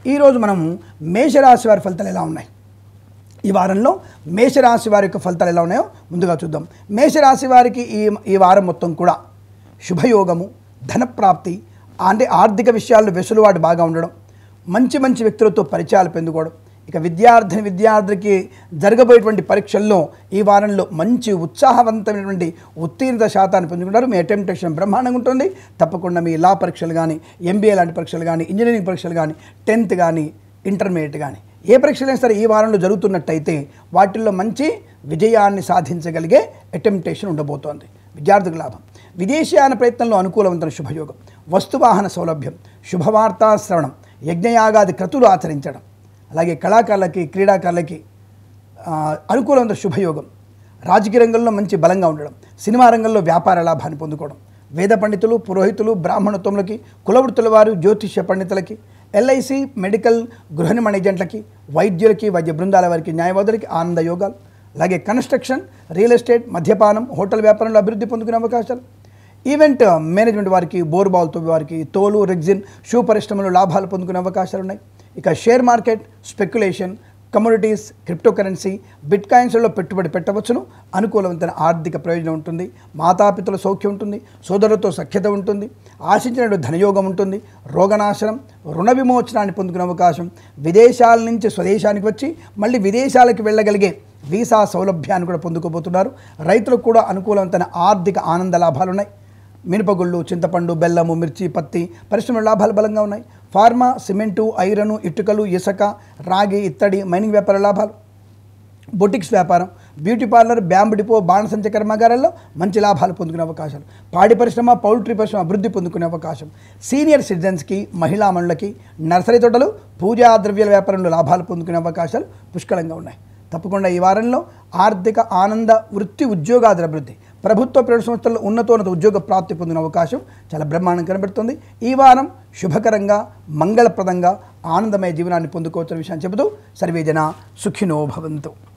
ఈరోజు మనం మేషరాశి వారి ఫలితాలు ఎలా ఉన్నాయి ఈ వారంలో మేషరాశి వారి యొక్క ఫలితాలు ఎలా ఉన్నాయో ముందుగా చూద్దాం మేషరాశి వారికి ఈ ఈ వారం మొత్తం కూడా శుభయోగము ధనప్రాప్తి అంటే ఆర్థిక విషయాల్లో వెసులుబాటు బాగా ఉండడం మంచి మంచి వ్యక్తులతో పరిచయాలు పెందుకోవడం ఇక విద్యార్థిని విద్యార్థికి జరగబోయేటువంటి పరీక్షల్లో ఈ వారంలో మంచి ఉత్సాహవంతమైనటువంటి ఉత్తీర్ణత శాతాన్ని పొందుకుంటారు మీ అటెంప్టేషన్ బ్రహ్మాండంగా ఉంటుంది తప్పకుండా మీ లా పరీక్షలు కానీ ఎంబీఏ లాంటి పరీక్షలు కానీ ఇంజనీరింగ్ పరీక్షలు కానీ టెన్త్ కానీ ఇంటర్మీడియట్ కానీ ఏ పరీక్షలైనా సరే ఈ వారంలో జరుగుతున్నట్టయితే వాటిల్లో మంచి విజయాన్ని సాధించగలిగే అటెంప్టేషన్ ఉండబోతోంది విద్యార్థులకు లాభం విదేశీయాన ప్రయత్నంలో అనుకూలవంతమైన శుభయోగం వస్తువాహన సౌలభ్యం శుభవార్తా శ్రవణం యజ్ఞయాగాది క్రతులు ఆచరించడం అలాగే కళాకారులకి క్రీడాకారులకి ఆ, అనుకూలమైన శుభయోగం రాజకీయ రంగంలో మంచి బలంగా ఉండడం సినిమా రంగంలో వ్యాపార లాభాన్ని పొందుకోవడం వేద పండితులు పురోహితులు బ్రాహ్మణత్వములకి కులవృత్తుల వారు జ్యోతిష్య పండితులకి ఎల్ఐసి మెడికల్ గృహ నిర్మాణ ఏజెంట్లకి వైద్యులకి వైద్య బృందాల వారికి న్యాయవాదులకి ఆనంద యోగాలు అలాగే కన్స్ట్రక్షన్ రియల్ ఎస్టేట్ మద్యపానం హోటల్ వ్యాపారంలో అభివృద్ధి పొందుకునే అవకాశాలు ఈవెంట్ మేనేజ్మెంట్ వారికి బోర్బాల్ తవ్వి వారికి తోలు రెగ్జిన్ షూ పరిశ్రమలో లాభాలు పొందుకునే అవకాశాలు ఉన్నాయి ఇక share market speculation commodities crypto currency బిట్ కాయిన్స్లో పెట్టుబడి పెట్టవచ్చును అనుకూలవంతమైన ఆర్థిక ప్రయోజనం ఉంటుంది మాతాపితల సౌఖ్యం ఉంటుంది సోదరులతో సఖ్యత ఉంటుంది ఆశించిన ధనయోగం ఉంటుంది రోగనాశనం రుణ విమోచనాన్ని పొందుకునే అవకాశం విదేశాల నుంచి స్వదేశానికి వచ్చి మళ్ళీ విదేశాలకు వెళ్ళగలిగే వీసా సౌలభ్యాన్ని కూడా పొందుకోబోతున్నారు రైతులకు కూడా అనుకూలవంతమైన ఆర్థిక ఆనంద లాభాలు ఉన్నాయి మినపగుళ్ళు చింతపండు బెల్లము మిర్చి పత్తి పరిశ్రమల లాభాలు బలంగా ఉన్నాయి ఫార్మా సిమెంటు ఐరను ఇటుకలు ఇసుక రాగి ఇత్తడి మైనింగ్ వ్యాపార లాభాలు బొటిక్స్ వ్యాపారం బ్యూటీ పార్లర్ బ్యాంబు డిపో బాణసంచ కర్మాగారాల్లో మంచి లాభాలు పొందుకునే అవకాశాలు పాడి పరిశ్రమ పౌల్ట్రీ పరిశ్రమ అభివృద్ధి పొందుకునే అవకాశం సీనియర్ సిటిజన్స్కి మహిళా మనులకి నర్సరీ తోటలు పూజా ద్రవ్యాల వ్యాపారంలో లాభాలు పొందుకునే అవకాశాలు పుష్కలంగా ఉన్నాయి తప్పకుండా ఈ వారంలో ఆర్థిక ఆనంద వృత్తి ఉద్యోగాదుల అభివృద్ధి ప్రభుత్వ ప్రైవేట్ సంస్థల్లో ఉన్నతోన్నత ఉద్యోగ ప్రాప్తి పొందిన అవకాశం చాలా బ్రహ్మాండం కనబడుతుంది ఈ వారం శుభకరంగా మంగళప్రదంగా ఆనందమయ జీవనాన్ని పొందుకోవచ్చిన విషయాన్ని చెబుతూ సర్వేజన సుఖినో భవంతు